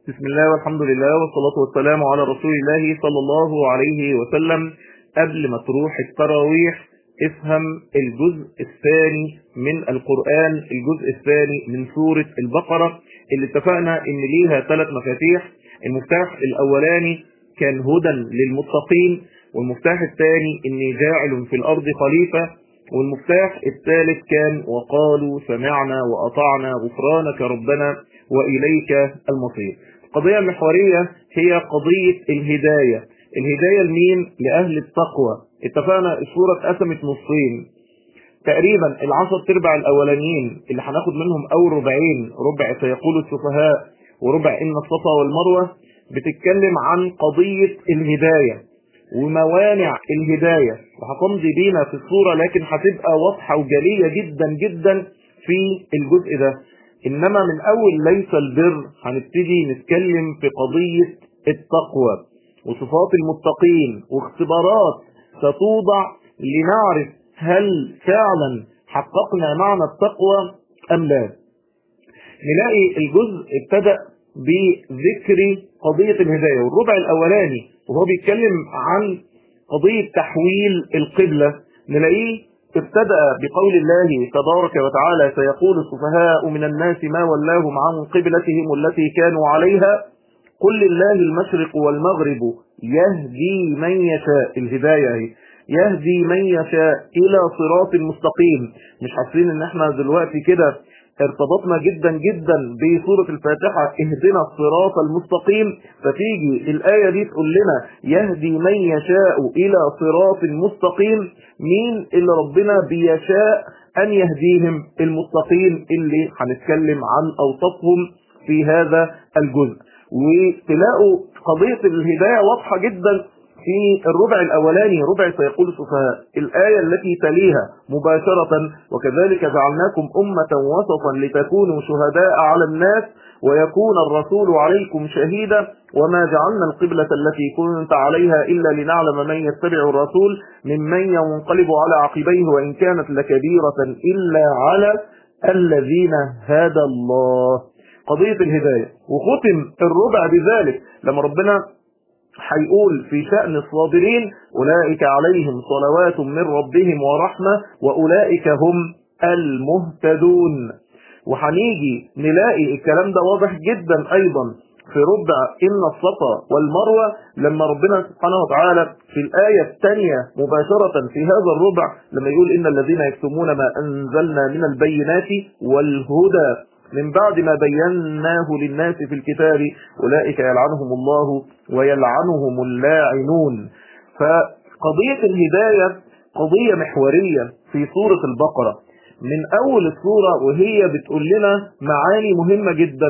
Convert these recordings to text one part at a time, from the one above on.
بسم الله والحمد لله والصلاة والسلام على رسول الله صلى الله عليه وسلم قبل ما تروح التراويح افهم الجزء الثاني من القرآن الجزء الثاني من سورة البقرة اللي اتفقنا ان ليها ثلاث مفاتيح المفتاح الاولاني كان هدى للمتقين والمفتاح الثاني اني جاعل في الارض خليفة والمفتاح الثالث كان وقالوا سمعنا وأطعنا غفرانك ربنا وإليك المصير القضية المحورية هي قضية الهداية الهداية لمين؟ لأهل التقوى اتفقنا السورة اتقسمت نصين تقريبا العشر تربع الأولانيين اللي هناخد منهم أول ربعين ربع سيقول السفهاء وربع إن الصفا والمروة بتتكلم عن قضية الهداية وموانع الهداية وهتمضي بينا في الصورة لكن هتبقى واضحة وجلية جدا جدا في الجزء ده إنما من أول ليس البر هنبتدي نتكلم في قضية التقوى وصفات المتقين واختبارات ستوضع لنعرف هل فعلا حققنا معنى التقوى أم لا نلاقي الجزء ابتدأ بذكر قضية الهداية والربع الأولاني وهو بيتكلم عن قضية تحويل القبلة نلاقيه ابتدأ بقول الله تبارك وتعالى سيقول السفهاء من الناس ما ولاهم عن قبلتهم التي كانوا عليها قل لله المشرق والمغرب يهدي من يشاء الهداية يهدي من يشاء إلى صراط مستقيم مش حاسين ان احنا دلوقتي كده ارتبطنا جدا جدا بسورة الفاتحة اهدنا الصراط المستقيم فتيجي الآية دي تقول لنا يهدي من يشاء إلى صراط مستقيم مين اللي ربنا بيشاء أن يهديهم المستقيم اللي هنتكلم عن أوصافهم في هذا الجزء وتلاقوا قضية الهداية واضحة جدا في الربع الأولاني ربع سيقول السفهاء الآية التي تليها مباشرة وكذلك جعلناكم أمة وسطا لتكونوا شهداء على الناس ويكون الرسول عليكم شهيدا وما جعلنا القبلة التي كنت عليها إلا لنعلم من يتبع الرسول ممن ينقلب على عقبيه وإن كانت لكبيرة إلا على الذين هدى الله قضية الهداية وختم الربع بذلك لما ربنا هيقول في شأن الصابرين أولئك عليهم صلوات من ربهم ورحمة وأولئك هم المهتدون وهنيجي نلاقي الكلام ده واضح جدا أيضا في ربع إن الصفا والمروة لما ربنا سبحانه وتعالى في الآية الثانية مباشرة في هذا الربع لما يقول إن الذين يكتمون ما أنزلنا من البينات والهدى من بعد ما بيناه للناس في الكتاب أولئك يلعنهم الله ويلعنهم اللاعنون فقضية الهداية قضية محورية في سورة البقرة من أول السورة وهي بتقول لنا معاني مهمة جدا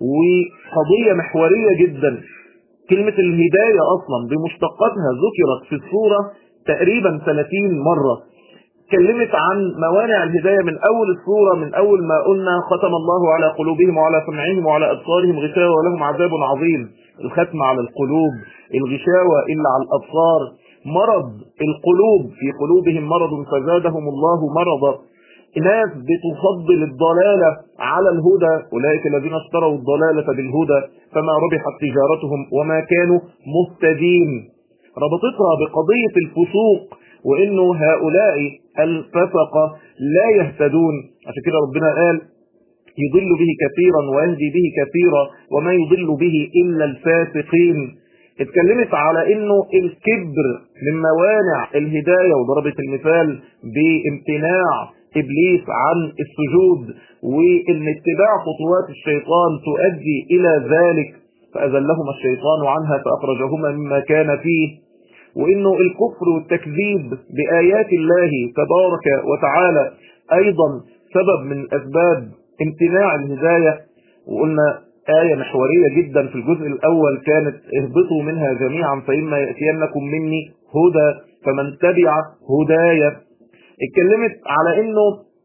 وقضية محورية جدا كلمة الهداية أصلا بمشتقاتها ذكرت في السورة تقريبا 30 مرة اتكلمت عن موانع الهداية من أول السورة من أول ما قلنا ختم الله على قلوبهم وعلى سمعهم وعلى أبصارهم غشاوة ولهم عذاب عظيم الختم على القلوب الغشاوة إلا على الأبصار مرض القلوب في قلوبهم مرض فزادهم الله مرضا ناس بتفضل الضلالة على الهدى أولئك الذين اشتروا الضلالة بالهدى فما ربحت تجارتهم وما كانوا مهتدين ربطتها بقضية الفسوق وانه هؤلاء الفسقة لا يهتدون عشان كده ربنا قال يضل به كثيرا ويهدي به كثيرا وما يضل به إلا الفاسقين اتكلمت على انه الكبر من موانع الهداية وضربت المثال بامتناع ابليس عن السجود وان اتباع خطوات الشيطان تؤدي الى ذلك فاذلهما الشيطان عنها فاخرجهما مما كان فيه وانه الكفر والتكذيب بآيات الله تبارك وتعالى ايضا سبب من اسباب امتناع الهداية وقلنا آية محورية جدا في الجزء الاول كانت اهبطوا منها جميعا فإما يأتينكم مني هدى فمن تبع هدايا اتكلمت على انه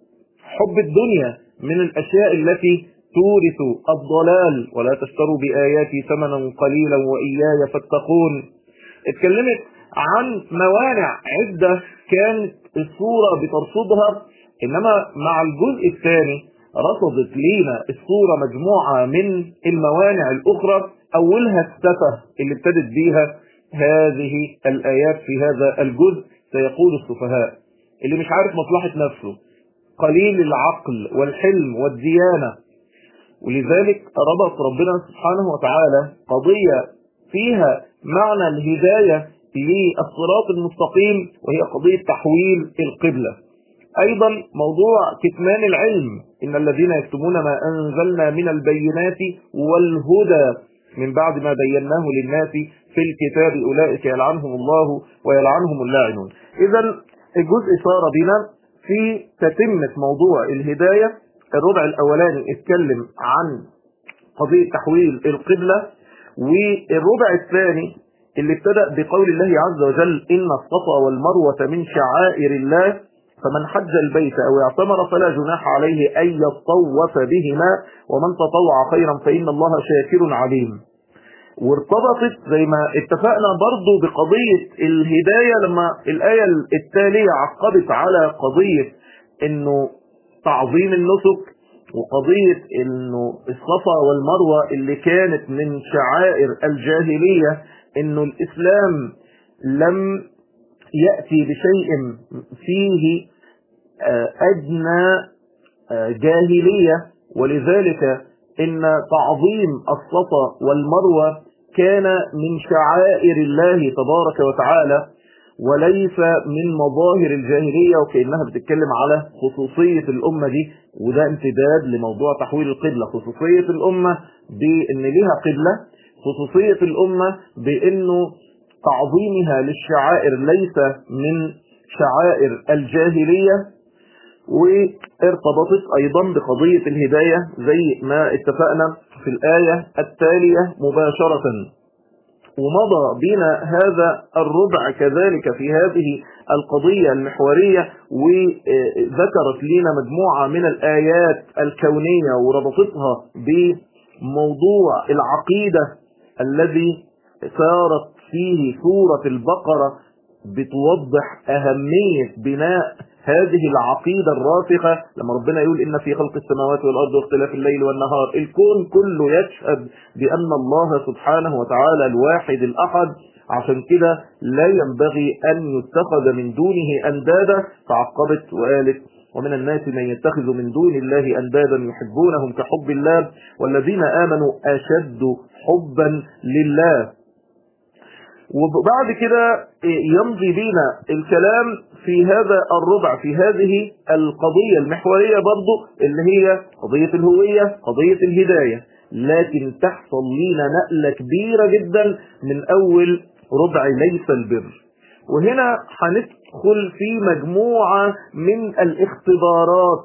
حب الدنيا من الاشياء التي تورث الضلال ولا تشتروا بآياتي ثمنا قليلا وإياي فاتقون اتكلمت عن موانع عدة كانت الصورة بترصدها إنما مع الجزء الثاني رصدت لينا الصورة مجموعة من الموانع الأخرى أولها السفة اللي ابتدت بيها هذه الآيات في هذا الجزء سيقول السفهاء اللي مش عارف مصلحة نفسه قليل العقل والحلم والديانة ولذلك ربط ربنا سبحانه وتعالى قضية فيها معنى الهداية للصراط المستقيم وهي قضية تحويل القبلة أيضا موضوع كتمان العلم إن الذين يكتمون ما أنزلنا من البينات والهدى من بعد ما بيناه للناس في الكتاب أولئك يلعنهم الله ويلعنهم اللاعنون إذا الجزء صار بنا في تتمة موضوع الهداية الربع الأولاني اتكلم عن قضية تحويل القبلة والربع الثاني اللي ابتدأ بقول الله عز وجل إن الصفا والمروة من شعائر الله فمن حج البيت أو اعتمر فلا جناح عليه أن يطوف بهما ومن تطوع خيرا فإن الله شاكر عليم وارتبطت زي ما اتفقنا برضو بقضية الهداية لما الآية التالية عقبت على قضية انه تعظيم النسك وقضية انه الصفا والمروة اللي كانت من شعائر الجاهلية انه الاسلام لم يأتي بشيء فيه ادنى جاهلية ولذلك ان تعظيم الصفا والمروة كان من شعائر الله تبارك وتعالى وليس من مظاهر الجاهلية وكأنها بتتكلم على خصوصية الأمة دي وده امتداد لموضوع تحويل القبلة خصوصية الأمة بأن لها قبلة خصوصية الأمة بأنه تعظيمها للشعائر ليس من شعائر الجاهلية وارتبطت أيضا بقضية الهداية زي ما اتفقنا في الآية التالية مباشرة ومضى بنا هذا الربع كذلك في هذه القضية المحورية وذكرت لنا مجموعة من الآيات الكونية وربطتها بموضوع العقيدة الذي سارت فيه سورة البقرة بتوضح أهمية بناء هذه العقيدة الراسخة لما ربنا يقول إن في خلق السماوات والأرض واختلاف الليل والنهار الكون كله يشهد بأن الله سبحانه وتعالى الواحد الأحد عشان كده لا ينبغي أن يتخذ من دونه أندادا فعقبت وقالت ومن الناس من يتخذ من دون الله أندادا يحبونهم كحب الله والذين آمنوا أشد حبا لله وبعد كده يمضي بينا الكلام في هذا الربع في هذه القضية المحورية برضو اللي هي قضية الهوية قضية الهداية لكن تحصل لينا نقلة كبيرة جدا من أول ربع ليس البر وهنا هندخل في مجموعة من الاختبارات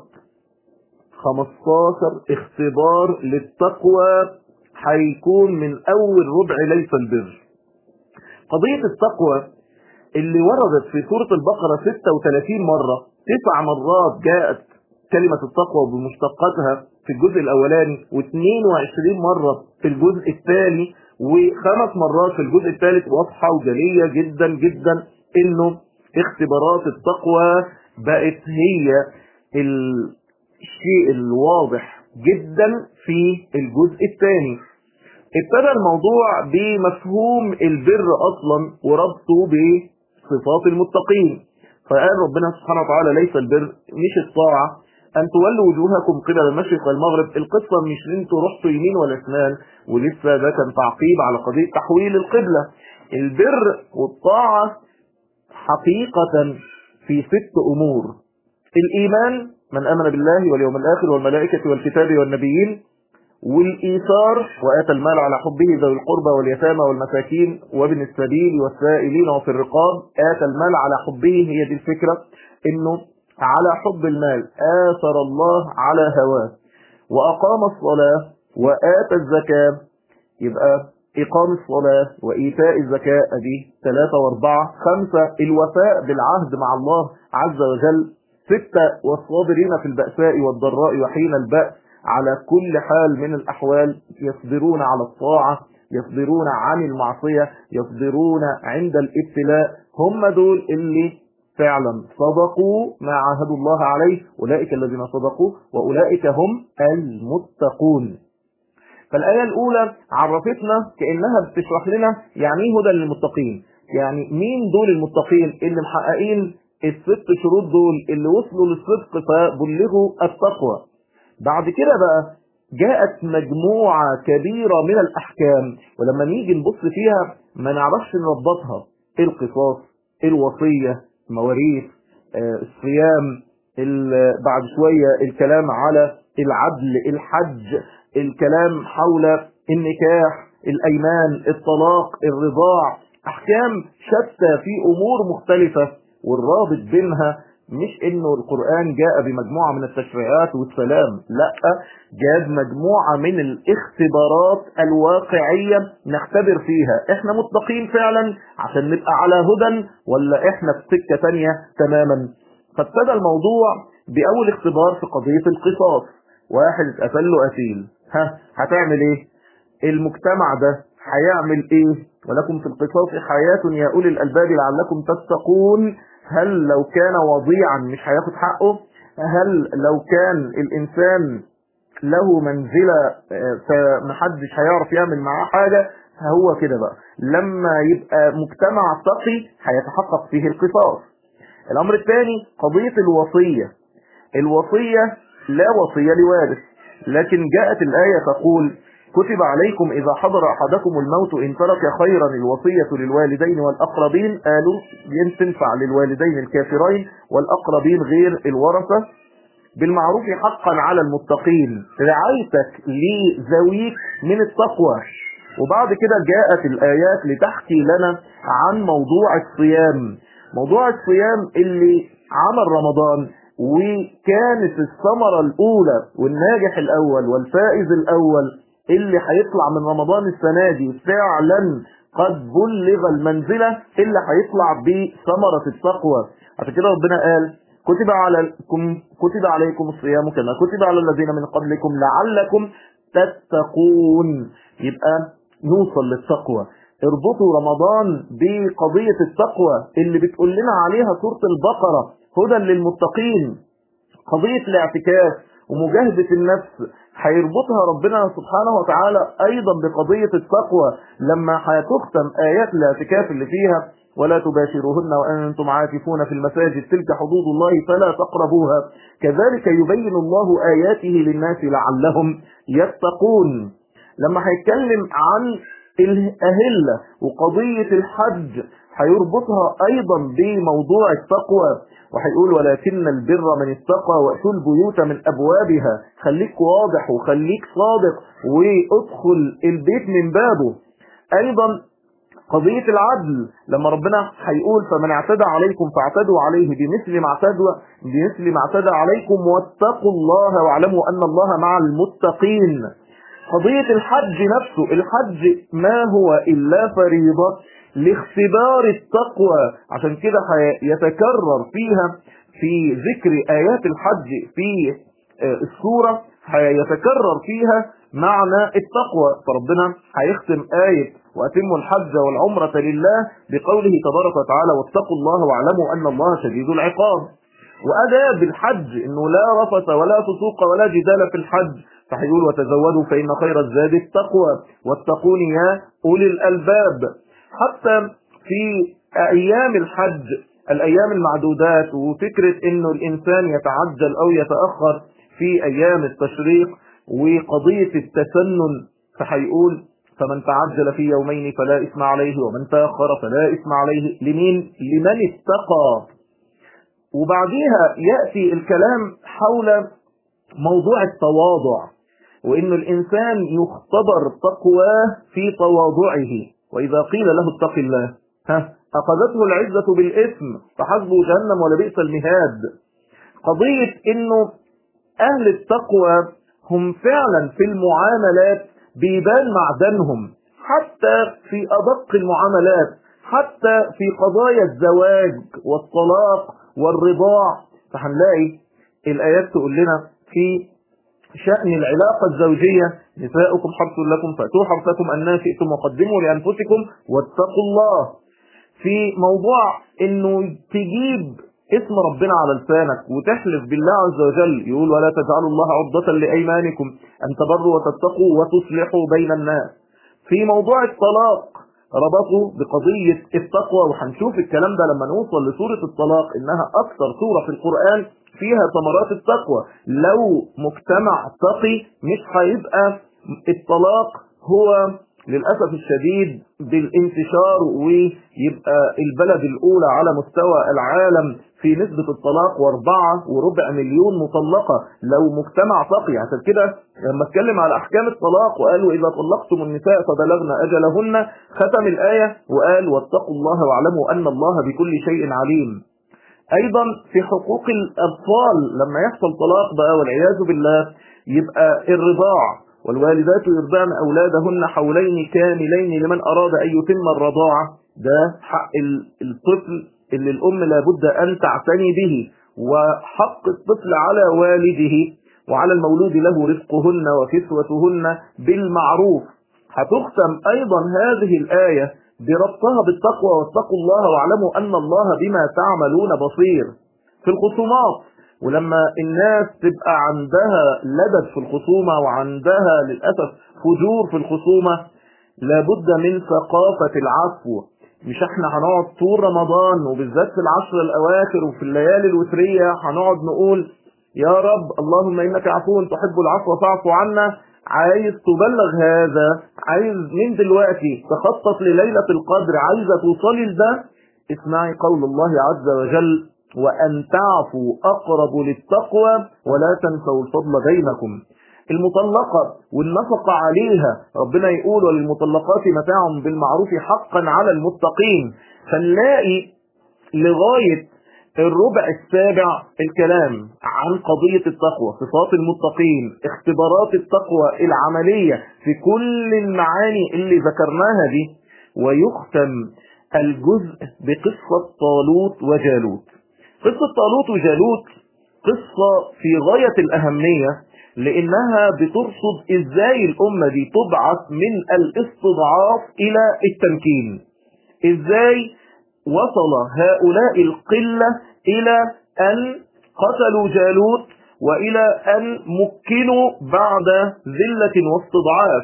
15 اختبار للتقوى هيكون من أول ربع ليس البر قضية التقوى اللي وردت في سورة البقرة 36 مرة تسع مرات جاءت كلمة التقوى بمشتقاتها في الجزء الأولاني و22 مرة في الجزء الثاني وخمس مرات في الجزء الثالث واضحة وجلية جدا جدا انه اختبارات التقوى بقت هي الشيء الواضح جدا في الجزء الثاني ابتدى الموضوع بمفهوم البر اصلا وربطه بصفات المتقين فقال ربنا سبحانه وتعالى ليس البر مش الطاعة ان تولوا وجوهكم قبل المشرق والمغرب القصة مش ان انتوا رحتوا يمين ولا شمال ولسه ده كان تعقيب على قضية تحويل القبلة البر والطاعة حقيقة في ست امور الايمان من امن بالله واليوم الاخر والملائكة والكتاب والنبيين والإيثار وآتى المال على حبه ذوي القربى واليتامى والمساكين وابن السبيل والسائلين وفي الرقاب آتى المال على حبه هي دي الفكرة إنه على حب المال آثر الله على هواه وأقام الصلاة وآتى الزكاة يبقى إقام الصلاة وإيتاء الزكاة دي ثلاثة واربعة خمسة الوفاء بالعهد مع الله عز وجل ستة والصابرين في البأساء والضراء وحين البأس على كل حال من الأحوال يصبرون على الطاعة يصبرون عن المعصية يصبرون عند الابتلاء هم دول اللي فعلا صدقوا ما عاهدوا الله عليه أولئك الذين صدقوا وأولئك هم المتقون فالآية الأولى عرفتنا كأنها بتشرح لنا يعني ايه هدى للمتقين يعني مين دول المتقين اللي محققين الست شروط دول اللي وصلوا للصدق فبلغوا التقوى بعد كده بقى جاءت مجموعة كبيرة من الأحكام ولما نيجي نبص فيها ما نعرفش نربطها القصاص الوصية مواريث آه، الصيام بعد شوية الكلام على العدل الحج الكلام حول النكاح الأيمان الطلاق الرضاع أحكام شتى في أمور مختلفة والرابط بينها مش انه القرآن جاء بمجموعة من التشريعات والسلام لا جاب مجموعة من الاختبارات الواقعية نختبر فيها احنا متقين فعلا عشان نبقى على هدى ولا احنا في سكة تانية تماما فابتدى الموضوع بأول اختبار في قضية القصاص واحد اتقتل له قتيل ها هتعمل ايه المجتمع ده هيعمل ايه ولكم في القصاص حياة يا أولي الألباب لعلكم تتقون هل لو كان وضيعا مش هياخد حقه هل لو كان الإنسان له منزلة فمحدش هيعرف يعمل معاه حاجة هو كده بقى لما يبقى مجتمع تقي هيتحقق فيه القصاص الأمر الثاني قضية الوصية الوصية لا وصية لوارث لكن جاءت الآية تقول كتب عليكم إذا حضر أحدكم الموت إن ترك خيرا الوصية للوالدين والأقربين قالوا تنفع للوالدين الكافرين والأقربين غير الورثة بالمعروف حقا على المتقين رعايتك لذويك من التقوى وبعد كده جاءت الآيات لتحكي لنا عن موضوع الصيام موضوع الصيام اللي عمل رمضان وكانت الثمرة الأولى والناجح الأول والفائز الأول اللي هيطلع من رمضان السنة دي فعلا قد بلغ المنزلة اللي هيطلع بثمرة التقوى عشان كده ربنا قال كتب عليكم كتب عليكم الصيام كما كتب على الذين من قبلكم لعلكم تتقون يبقى نوصل للتقوى اربطوا رمضان بقضية التقوى اللي بتقول لنا عليها سورة البقرة هدى للمتقين قضية الاعتكاف ومجاهدة النفس هيربطها ربنا سبحانه وتعالى ايضا بقضية التقوى لما هتختم ايات الاعتكاف اللي فيها ولا تباشروهن وانتم عاكفون في المساجد تلك حدود الله فلا تقربوها كذلك يبين الله اياته للناس لعلهم يتقون لما هيتكلم عن الأهلة وقضية الحج هيربطها أيضا بموضوع التقوى وهيقول ولكن البر من اتقى وأتوا البيوت من أبوابها خليك واضح وخليك صادق وادخل البيت من بابه أيضا قضية العدل لما ربنا هيقول فمن اعتدى عليكم فاعتدوا عليه بمثل ما اعتدوا بمثل ما اعتدى عليكم واتقوا الله واعلموا أن الله مع المتقين قضية الحج نفسه الحج ما هو إلا فريضة لاختبار التقوى عشان كده يتكرر فيها في ذكر آيات الحج في السورة هيتكرر فيها معنى التقوى فربنا هيختم آية وأتموا الحج والعمرة لله بقوله تبارك وتعالى واتقوا الله واعلموا أن الله شديد العقاب وأدى بالحج إنه لا رفث ولا فسوق ولا جدال في الحج فهيقول وتزودوا فإن خير الزاد التقوى واتقون يا أولي الألباب حتى في أيام الحج الأيام المعدودات وفكرة إنه الإنسان يتعجل أو يتأخر في أيام التشريق وقضية التسنن فهيقول فمن تعجل في يومين فلا إثم عليه ومن تأخر فلا إثم عليه لمين؟ لمن اتقى وبعديها يأتي الكلام حول موضوع التواضع وإن الإنسان يختبر تقواه في تواضعه وإذا قيل له اتق الله ها أخذته العزة بالإثم فحسبه جهنم ولبئس المهاد قضية إنه أهل التقوى هم فعلا في المعاملات بيبان معدنهم حتى في أدق المعاملات حتى في قضايا الزواج والطلاق والرضاع فهنلاقي الآيات تقول لنا في شأن العلاقة الزوجية نساؤكم حرث لكم فأتوا حرثكم أن شئتم وقدموا لأنفسكم واتقوا الله في موضوع انه تجيب اسم ربنا على لسانك وتحلف بالله عز وجل يقول ولا تجعلوا الله عرضة لأيمانكم أن تبروا وتتقوا وتصلحوا بين الناس في موضوع الطلاق ربطوا بقضية التقوى وهنشوف الكلام ده لما نوصل لسورة الطلاق إنها أكثر سورة في القرآن فيها ثمرات التقوى لو مجتمع تقي مش هيبقى الطلاق هو للأسف الشديد بالانتشار ويبقى البلد الأولى على مستوى العالم في نسبة الطلاق واربعة وربع مليون مطلقة لو مجتمع تقي عشان كده لما اتكلم على أحكام الطلاق وقال وإذا طلقتم النساء فبلغن أجلهن ختم الآية وقال واتقوا الله واعلموا أن الله بكل شيء عليم أيضا في حقوق الأطفال لما يحصل طلاق بقى والعياذ بالله يبقى الرضاع والوالدات يرضعن أولادهن حولين كاملين لمن أراد أن يتم الرضاعة ده حق الطفل اللي الأم لابد أن تعتني به وحق الطفل على والده وعلى المولود له رزقهن وكسوتهن بالمعروف هتختم أيضا هذه الآية بربطها بالتقوى واتقوا الله واعلموا أن الله بما تعملون بصير في الخصومات ولما الناس تبقى عندها لدد في الخصومة وعندها للأسف فجور في الخصومة لابد من ثقافة العفو مش احنا هنقعد طول رمضان وبالذات في العشر الأواخر وفي الليالي الوترية هنقعد نقول يا رب اللهم إنك عفو تحب العفو فاعف عنا عايز تبلغ هذا عايز من دلوقتي تخطط لليلة القدر عايزة توصلي لده اسمعي قول الله عز وجل وأن تعفوا أقرب للتقوى ولا تنسوا الفضل بينكم المطلقة والنفقة عليها ربنا يقول وللمطلقات متاع بالمعروف حقا على المتقين فنلاقي لغاية الربع السابع الكلام عن قضية التقوى صفات المتقين اختبارات التقوى العملية في كل المعاني اللي ذكرناها دي ويختم الجزء بقصة طالوت وجالوت قصة طالوت وجالوت قصة في غاية الأهمية لأنها بترصد إزاي الأمة دي تبعث من الاستضعاف إلى التمكين إزاي وصل هؤلاء القلة إلى أن قتلوا جالوت وإلى أن مكنوا بعد ذلة واستضعاف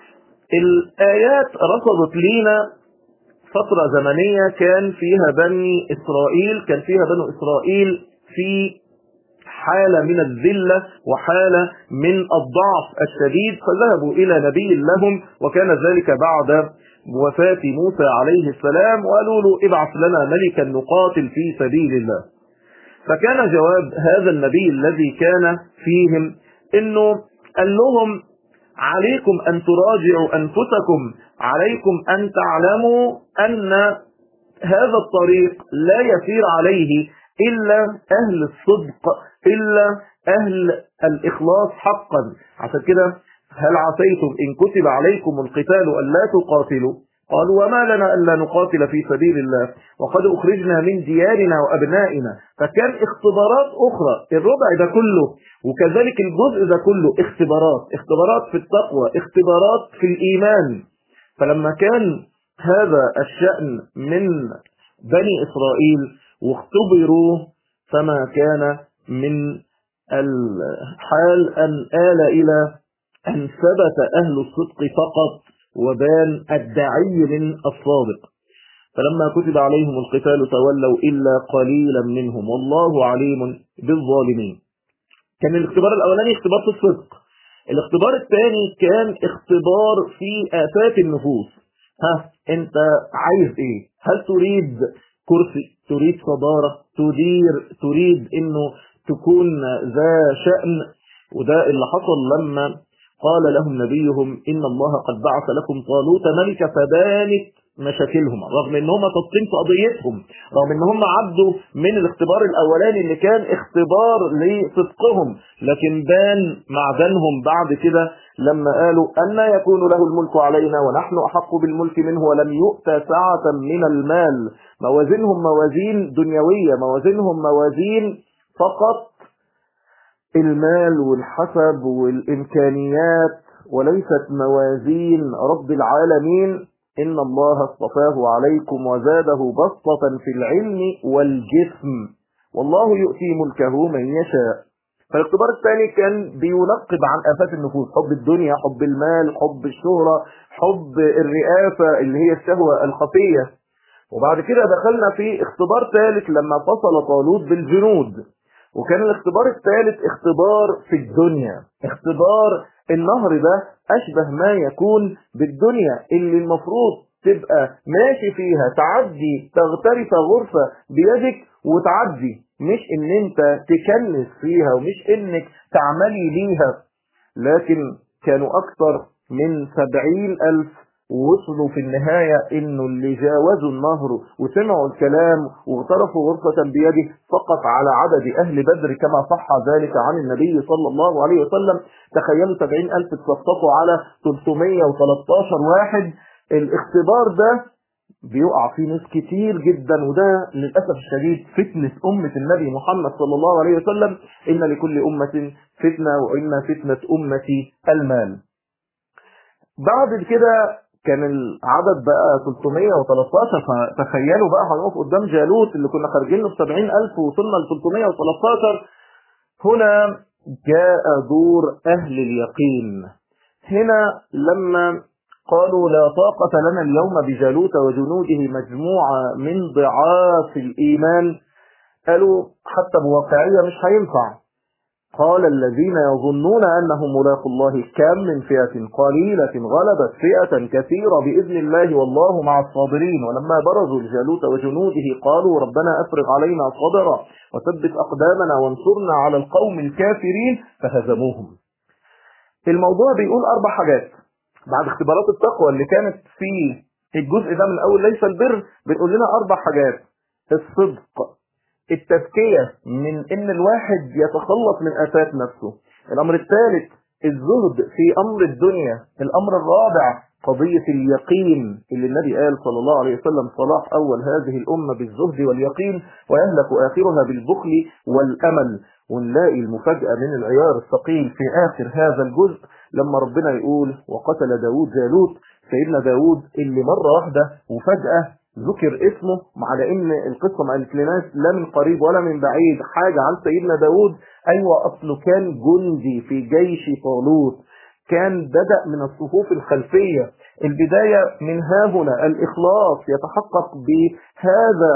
الآيات رصدت لنا فترة زمنية كان فيها بني إسرائيل كان فيها بنو إسرائيل في حالة من الذلة وحالة من الضعف الشديد فذهبوا إلى نبي لهم وكان ذلك بعد وفاة موسى عليه السلام وقالوا له ابعث لنا ملكا نقاتل في سبيل الله فكان جواب هذا النبي الذي كان فيهم انه قال لهم عليكم ان تراجعوا انفسكم عليكم ان تعلموا ان هذا الطريق لا يسير عليه الا اهل الصدق الا اهل الاخلاص حقا عشان كده هل عسيتم إن كتب عليكم القتال ألا تقاتلوا قالوا وما لنا ألا نقاتل في سبيل الله وقد أخرجنا من ديارنا وأبنائنا فكان اختبارات أخرى الربع ده كله وكذلك الجزء ده كله اختبارات اختبارات في التقوى اختبارات في الإيمان فلما كان هذا الشأن من بني إسرائيل واختبروا فما كان من الحال أن آل إلى أن ثبت أهل الصدق فقط وبان الداعي من الصادق فلما كتب عليهم القتال تولوا إلا قليلا منهم والله عليم بالظالمين كان الاختبار الأولاني اختبار في الصدق الاختبار الثاني كان اختبار في آفات النفوس ها انت عايز ايه هل تريد كرسي تريد صدارة تدير تريد انه تكون ذا شأن وده اللي حصل لما قال لهم نبيهم إن الله قد بعث لكم طالوت ملكا فبانت مشاكلهم رغم ان هم تصقين في قضيتهم رغم ان هم عدوا من الاختبار الاولاني اللي كان اختبار لصدقهم لكن بان معدنهم بعد كده لما قالوا أن يكون له الملك علينا ونحن أحق بالملك منه ولم يؤتى سعة من المال موازينهم موازين دنيوية موازينهم موازين فقط المال والحسب والإمكانيات وليست موازين رب العالمين إن الله اصطفاه عليكم وزاده بسطة في العلم والجسم والله يؤتي ملكه من يشاء فالاختبار الثاني كان بينقب عن آفات النفوس حب الدنيا حب المال حب الشهرة حب الرئاسة اللي هي الشهوة الخفية وبعد كده دخلنا في اختبار ثالث لما فصل طالوت بالجنود وكان الاختبار الثالث اختبار في الدنيا اختبار النهر ده أشبه ما يكون بالدنيا اللي المفروض تبقى ماشي فيها تعدي تغترف غرفة بيدك وتعدي مش ان انت تكنس فيها ومش انك تعملي ليها لكن كانوا اكثر من سبعين الف وصلوا في النهاية انه اللي جاوزوا النهر وسمعوا الكلام واغترفوا غرفة بيده فقط على عدد اهل بدر كما صح ذلك عن النبي صلى الله عليه وسلم تخيلوا سبعين الف تصفقوا على 313 واحد الاختبار ده بيقع فيه ناس كتير جدا وده للأسف الشديد فتنة أمة النبي محمد صلى الله عليه وسلم إن لكل أمة فتنة وإن فتنة أمتي المال بعد كده كان العدد بقى 313 فتخيلوا بقى هنقف قدام جالوت اللي كنا خارجين له ب 70000 ووصلنا ل 313 هنا جاء دور أهل اليقين هنا لما قالوا لا طاقة لنا اليوم بجالوت وجنوده مجموعة من ضعاف الإيمان قالوا حتى بواقعية مش هينفع قال الذين يظنون أنهم ملاقوا الله كم من فئة قليلة غلبت فئة كثيرة بإذن الله والله مع الصابرين ولما برزوا الجالوت وجنوده قالوا ربنا أفرغ علينا صبرا وثبت أقدامنا وانصرنا على القوم الكافرين فهزموهم الموضوع بيقول أربع حاجات بعد اختبارات التقوى اللي كانت في الجزء ده من اول ليس البر بتقول لنا اربع حاجات الصدق التزكية من ان الواحد يتخلص من افات نفسه الامر الثالث الزهد في امر الدنيا الامر الرابع قضية اليقين اللي النبي قال صلى الله عليه وسلم صلاح اول هذه الامة بالزهد واليقين ويهلك اخرها بالبخل والامل ونلاقي المفاجأة من العيار الثقيل في اخر هذا الجزء لما ربنا يقول وقتل داود جالوت سيدنا داود اللي مرة واحدة وفجأة ذكر اسمه على ان القصة ما قالت لناش لا من قريب ولا من بعيد حاجة عن سيدنا داود ايوه اصله كان جندي في جيش طالوت كان بدأ من الصفوف الخلفية البداية من ها هنا الإخلاص يتحقق بهذا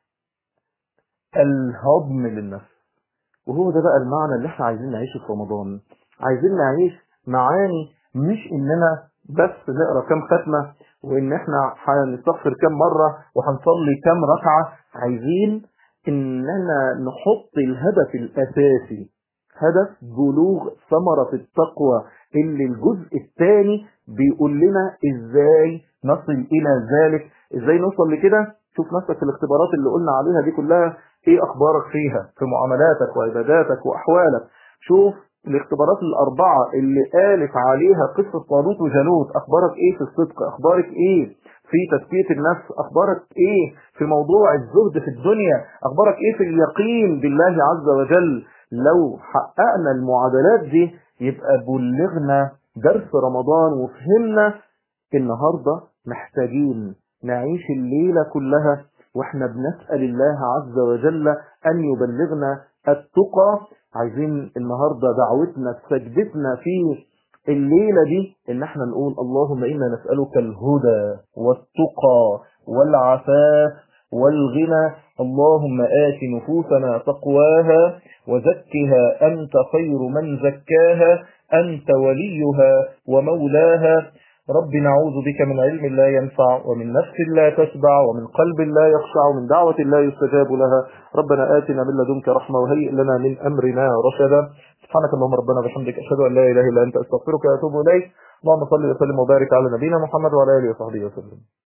الهضم للنفس وهو ده بقى المعنى اللي احنا عايزين نعيشه في رمضان عايزين نعيش معاني مش اننا بس نقرا كام ختمه وان احنا هنستغفر كام مره وهنصلي كام ركعه عايزين اننا نحط الهدف الاساسي هدف بلوغ ثمرة التقوى اللي الجزء الثاني بيقول لنا ازاي نصل الى ذلك ازاي نوصل لكده شوف نفسك في الاختبارات اللي قلنا عليها دي كلها ايه اخبارك فيها في معاملاتك وعباداتك واحوالك شوف الاختبارات الأربعة اللي قالت عليها قصة طالوت وجالوت أخبارك إيه في الصدق أخبارك إيه في تزكية النفس أخبارك إيه في موضوع الزهد في الدنيا أخبارك إيه في اليقين بالله عز وجل لو حققنا المعادلات دي يبقى بلغنا درس رمضان وفهمنا النهاردة محتاجين نعيش الليلة كلها واحنا بنسأل الله عز وجل أن يبلغنا التقى عايزين النهاردة دعوتنا سجدتنا في الليلة دي ان احنا نقول اللهم انا نسألك الهدى والتقى والعفاف والغنى اللهم آت نفوسنا تقواها وزكها أنت خير من زكاها أنت وليها ومولاها رب نعوذ بك من علم لا ينفع ومن نفس لا تشبع ومن قلب لا يخشع ومن دعوة لا يستجاب لها ربنا آتنا من لدنك رحمة وهيئ لنا من أمرنا رشدا سبحانك اللهم ربنا بحمدك أشهد أن لا إله إلا أنت أستغفرك وأتوب إليك اللهم صل وسلم وبارك على نبينا محمد وعلى آله وصحبه وسلم